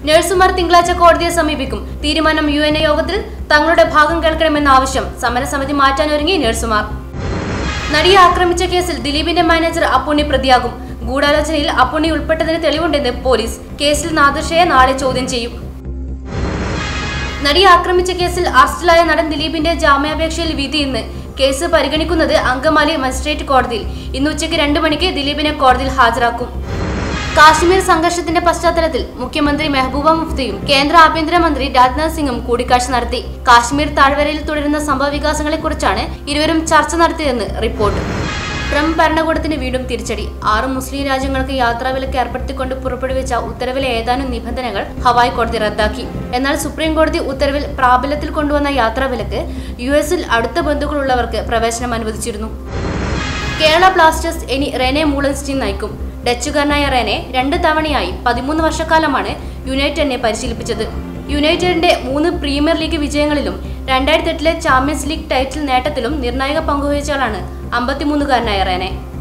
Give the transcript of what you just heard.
നഴ്സുമാർ തിങ്കളാഴ്ച കോടതിയെ സമീപിക്കും തീരുമാനം യു എൻ എ യോഗത്തിൽ തങ്ങളുടെ ഭാഗം കേൾക്കണമെന്ന ആവശ്യം സമരസമിതി മാറ്റാനൊരുങ്ങി നഴ്സുമാർ നടിയെ ആക്രമിച്ച കേസിൽ ദിലീപിന്റെ മാനേജർ അപ്പുണ്ണി പ്രതിയാകും ഗൂഢാലോചനയിൽ അപ്പുണ്ണി ഉൾപ്പെട്ടതിന് തെളിവുണ്ടെന്ന് പോലീസ് കേസിൽ നാദൃഷയെ നാളെ ചോദ്യം ചെയ്യും നടിയെ ആക്രമിച്ച കേസിൽ അറസ്റ്റിലായ നടൻ ദിലീപിന്റെ ജാമ്യാപേക്ഷയിൽ വിധി ഇന്ന് കേസ് പരിഗണിക്കുന്നത് അങ്കമാലി മജിസ്ട്രേറ്റ് കോടതിയിൽ ഇന്ന് ഉച്ചയ്ക്ക് രണ്ട് മണിക്ക് ദിലീപിനെ കോടതിയിൽ ഹാജരാക്കും കാശ്മീർ സംഘർഷത്തിന്റെ പശ്ചാത്തലത്തിൽ മുഖ്യമന്ത്രി മെഹബൂബ മുഫ്തിയും കേന്ദ്ര ആഭ്യന്തരമന്ത്രി രാജ്നാഥ് സിംഗും കൂടിക്കാഴ്ച നടത്തി കാശ്മീർ താഴ്വരയിൽ തുടരുന്ന സംഭവവികാസങ്ങളെക്കുറിച്ചാണ് ഇരുവരും ചർച്ച നടത്തിയതെന്ന് റിപ്പോർട്ട് ട്രംപ് ഭരണകൂടത്തിന് വീണ്ടും തിരിച്ചടി ആറ് മുസ്ലിം രാജ്യങ്ങൾക്ക് യാത്രാവിലക്ക് ഏർപ്പെടുത്തിക്കൊണ്ട് പുറപ്പെടുവിച്ച ഉത്തരവിലെ ഏതാനും നിബന്ധനകൾ ഹവായ് കോടതി റദ്ദാക്കി എന്നാൽ സുപ്രീം കോടതി ഉത്തരവിൽ പ്രാബല്യത്തിൽ കൊണ്ടുവന്ന യാത്രാവിലക്ക് യു എസിൽ അടുത്ത ബന്ധുക്കളുള്ളവർക്ക് പ്രവേശനം അനുവദിച്ചിരുന്നു കേരള ബ്ലാസ്റ്റേഴ്സ് ഇനി റെനെ മൂളൻസ്റ്റീൻ നയിക്കും ഡച്ചുകാരനായ റെനെ രണ്ട് തവണയായി പതിമൂന്ന് വർഷക്കാലമാണ് യുണൈറ്റഡിനെ പരിശീലിപ്പിച്ചത് യുണൈറ്റഡിന്റെ മൂന്ന് പ്രീമിയർ ലീഗ് വിജയങ്ങളിലും രണ്ടായിരത്തി എട്ടിലെ ചാമ്പ്യൻസ് ലീഗ് ടൈറ്റിൽ നേട്ടത്തിലും നിർണായക പങ്കുവഹിച്ചയാളാണ് അമ്പത്തിമൂന്നുകാരനായ റെനെ